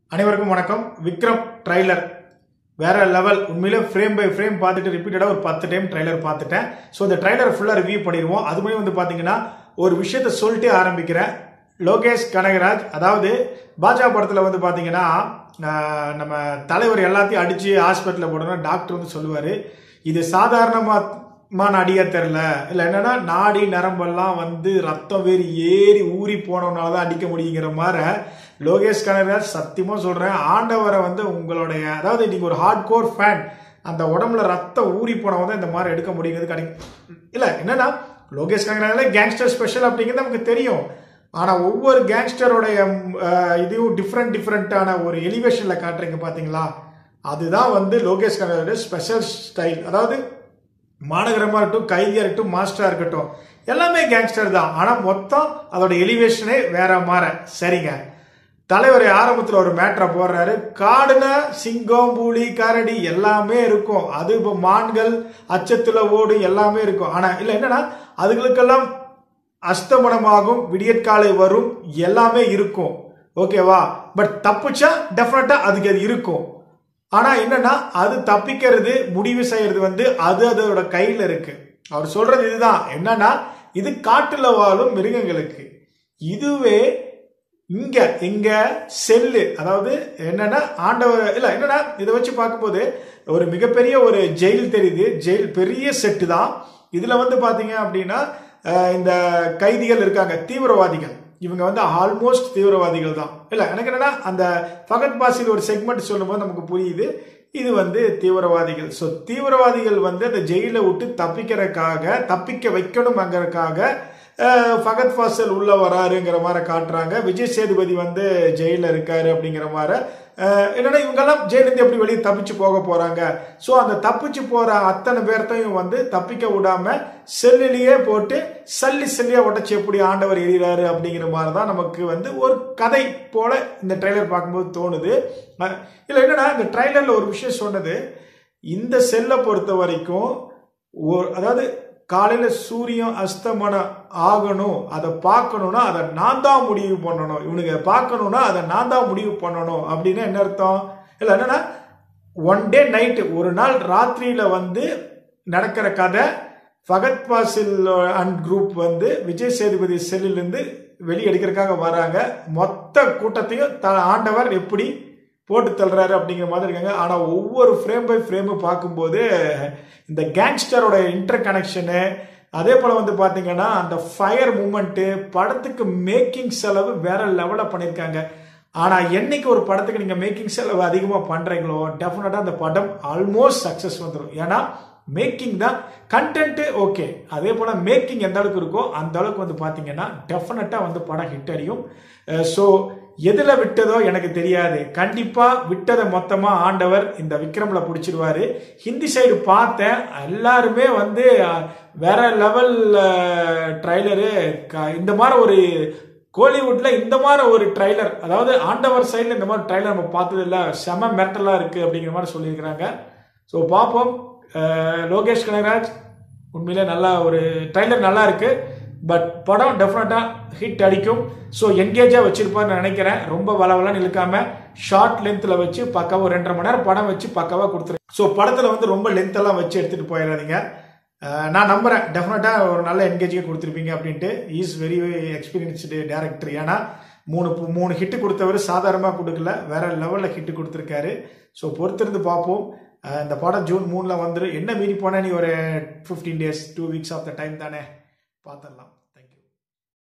அனைவருக்கும் வணக்கம் விக்ரம் ட்ரைலர் வேற லெவல் உண்மையிலே ஃப்ரேம் பை ஃப்ரேம் பார்த்துட்டு ரிப்பீட்டடாக ஒரு பத்து டைம் ட்ரைலர் பார்த்துட்டேன் ஸோ இந்த ட்ரைலர் ஃபுல்லாக ரிவ்யூ பண்ணிடுவோம் அது மாதிரி வந்து பார்த்தீங்கன்னா ஒரு விஷயத்த சொல்லிட்டே ஆரம்பிக்கிறேன் லோகேஷ் கனகராஜ் அதாவது பாஜக படத்தில் வந்து பார்த்தீங்கன்னா ஆஹ், நம்ம தலைவர் எல்லாத்தையும் அடித்து ஹாஸ்பிட்டலில் போடணும் டாக்டர் வந்து சொல்லுவார் இது சாதாரணமான அடியா தெரில இல்லை என்னன்னா நாடி நரம்பெல்லாம் வந்து ரத்தம் வேறு ஏறி ஊறி போனவனால தான் அடிக்க முடியுங்கிற மாதிரி லோகேஷ் கனகராஜ் சத்தியமா சொல்றேன் ஆண்டவரை வந்து உங்களுடைய அதாவது நீங்க ஒரு ஹார்ட் கோர் ஃபேன் அந்த உடம்புல ரத்தம் ஊறி போனவன் தான் இந்த மாதிரி எடுக்க முடியுங்கிறது கிடைக்கும் இல்ல என்னன்னா லோகேஷ் கனகராஜ் கேங்ஸ்டர் ஸ்பெஷல் அப்படிங்கிறது நமக்கு தெரியும் ஆனா ஒவ்வொரு கேங்ஸ்டரோடைய இதுவும் டிஃப்ரெண்ட் டிஃப்ரெண்ட்டான ஒரு எலிவேஷன்ல காட்டுறீங்க பாத்தீங்களா அதுதான் வந்து லோகேஷ் கனகராஜ் ஸ்பெஷல் ஸ்டைல் அதாவது மாநகரமா இருக்கட்டும் கைதியா இருக்கட்டும் மாஸ்டரா இருக்கட்டும் எல்லாமே கேங்ஸ்டர் தான் ஆனா மொத்தம் அதோட எலிவேஷனே வேற மாற சரிங்க தலைவர் ஆரம்பத்தில் ஒரு மேட்ரை போடுறாரு காடுனா சிங்கம் புலி கரடி எல்லாமே இருக்கும் அது இப்போ மான்கள் அச்சத்துல ஓடு எல்லாமே இருக்கும் ஆனா இல்ல என்னன்னா அதுகளுக்கெல்லாம் அஸ்தமனமாகும் விடியற்காலை வரும் எல்லாமே இருக்கும் ஓகேவா பட் தப்புச்சா டெஃபினட்டா அதுக்கு அது இருக்கும் ஆனா என்னன்னா அது தப்பிக்கிறது முடிவு செய்யறது வந்து அது அதோட கையில இருக்கு அவர் சொல்றது இதுதான் என்னன்னா இது காட்டுல வாழும் மிருகங்களுக்கு இதுவே இங்க இங்க செல்லு அதாவது என்னன்னா ஆண்டவர் இல்ல என்னன்னா இதை வச்சு பார்க்கும்போது ஒரு மிகப்பெரிய ஒரு ஜெயில் தெரியுது ஜெயில் பெரிய செட்டு தான் இதுல வந்து பாத்தீங்க அப்படின்னா அஹ், இந்த கைதிகள் இருக்காங்க தீவிரவாதிகள் இவங்க வந்து ஆல்மோஸ்ட் தீவிரவாதிகள் தான் இல்ல எனக்கு என்னன்னா அந்த ஃபகத் பாசில் ஒரு செக்மெண்ட் சொல்லும்போது நமக்கு புரியுது இது வந்து தீவிரவாதிகள் ஸோ தீவிரவாதிகள் வந்து அந்த ஜெயிலை விட்டு தப்பிக்கிறதுக்காக தப்பிக்க வைக்கணுங்கிறதுக்காக அஹ், ஃபகத் ஃபாசல் உள்ள வராருங்கிற மாதிரி காட்டுறாங்க விஜய் சேதுபதி வந்து ஜெயில இருக்காரு அப்படிங்கிற மாதிரி அஹ், என்னன்னா இவங்கெல்லாம் ஜெயிலிருந்து எப்படி வெளியே தப்பிச்சு போக போறாங்க ஸோ அந்த தப்பிச்சு போற அத்தனை பேர்த்தையும் வந்து தப்பிக்க விடாம செல்லிலேயே போட்டு சல்லி சல்லியா உடச்சி எப்படி ஆண்டவர் எறிகிறாரு அப்படிங்கிற மாதிரி தான் நமக்கு வந்து ஒரு கதை போல இந்த ட்ரைலர் பார்க்கும்போது தோணுது அஹ், இல்ல என்னன்னா இந்த ட்ரைலர்ல ஒரு விஷயம் சொன்னது இந்த செல்லை பொறுத்த வரைக்கும் ஒரு- அதாவது காலையில சூரியன் அஸ்தமனம் ஆகணும் அதை பார்க்கணும்னா அதை நான் தான் முடிவு பண்ணணும் இவனுங்க பார்க்கணும்னா அதை நான் தான் முடிவு பண்ணணும் அப்படின்னு என்ன அர்த்தம் இல்லை என்னன்னா ஒன் டே நைட்டு ஒரு நாள் ராத்திரியில வந்து நடக்கிற கதை ஃபகத் பாசில் அண்ட் குரூப் வந்து விஜய் சேதுபதி செல்லிலிருந்து வெளியெடுக்கிறதுக்காக வராங்க மொத்த கூட்டத்தையும் த ஆண்டவர் எப்படி போட்டு தள்ளுறாரு அப்படிங்கிற மாதிரி இருக்காங்க ஆனா ஒவ்வொரு ஃப்ரேம் பை ஃப்ரேமு பார்க்கும்போது இந்த கேங்ஸ்டரோட இன்டர் கனெக்ஷனு அதே போல வந்து பாத்தீங்கன்னா அந்த ஃபயர் மூமெண்ட்டு படத்துக்கு மேக்கிங் செலவு வேற லெவலில் பண்ணியிருக்காங்க ஆனா என்னைக்கு ஒரு படத்துக்கு நீங்க மேக்கிங் செலவு அதிகமா பண்றீங்களோ டெஃபினட்டா அந்த படம் ஆல்மோஸ்ட் சக்சஸ் வந்துடும் ஏன்னா மேக்கிங் தான் கண்டென்ட் ஓகே அதே போல மேக்கிங் எந்த அளவுக்கு இருக்கோ அந்த அளவுக்கு வந்து பாத்தீங்கன்னா டெஃபினட்டா வந்து படம் ஹிட் அடியும் ஸோ எதுல விட்டதோ எனக்கு தெரியாது கண்டிப்பா விட்டதை மொத்தமா ஆண்டவர் இந்த விக்ரம்ல பிடிச்சிருவாரு ஹிந்தி சைடு பார்த்தேன் எல்லாருமே வந்து அஹ், வேற லெவல் ட்ரைலரு இந்த மாதிரி ஒரு கோலிவுட்ல இந்த மாதிரி ஒரு ட்ரைலர் அதாவது ஆண்டவர் சைடில் இந்த மாதிரி ட்ரைலர் நம்ம பார்த்தது இல்ல செம மெட்டலா இருக்கு அப்படிங்கிற மாதிரி சொல்லியிருக்கிறாங்க ஸோ பார்ப்போம் அஹ், லோகேஷ் கனகராஜ் உண்மையிலே நல்லா ஒரு ட்ரைலர் நல்லா இருக்கு பட் படம் டெஃபினட்டா ஹிட் அடிக்கும் ஸோ என்கேஜாக வச்சிருப்பான்னு நினைக்கிறேன் ரொம்ப வளவலன்னு இழுக்காம ஷார்ட் லென்த்தில் வச்சு பக்காவா ஒரு ரெண்டரை மணி நேரம் படம் வச்சு பக்காவா கொடுத்துரு ஸோ படத்தில் வந்து ரொம்ப லென்த் எல்லாம் வச்சு எடுத்துட்டு போயிடாதீங்க அஹ் நான் நம்புறேன் டெஃபினட்டா ஒரு நல்ல என்கேஜிங்காக கொடுத்துருப்பீங்க அப்படின்ட்டு இஸ் வெரி எக்ஸ்பீரியன்ஸ்டு டேரக்டர் ஏன்னா மூணு மூணு ஹிட் கொடுத்தவர் சாதாரணமாக கொடுக்கல வேற லெவலில் ஹிட் கொடுத்துருக்காரு ஸோ பொறுத்திருந்து பார்ப்போம் அஹ் இந்த படம் ஜூன் மூணில் வந்துடும் என்ன மீறி போனால் நீ ஒரு fifteen days two weeks of the time தானே பார்த்துடலாம்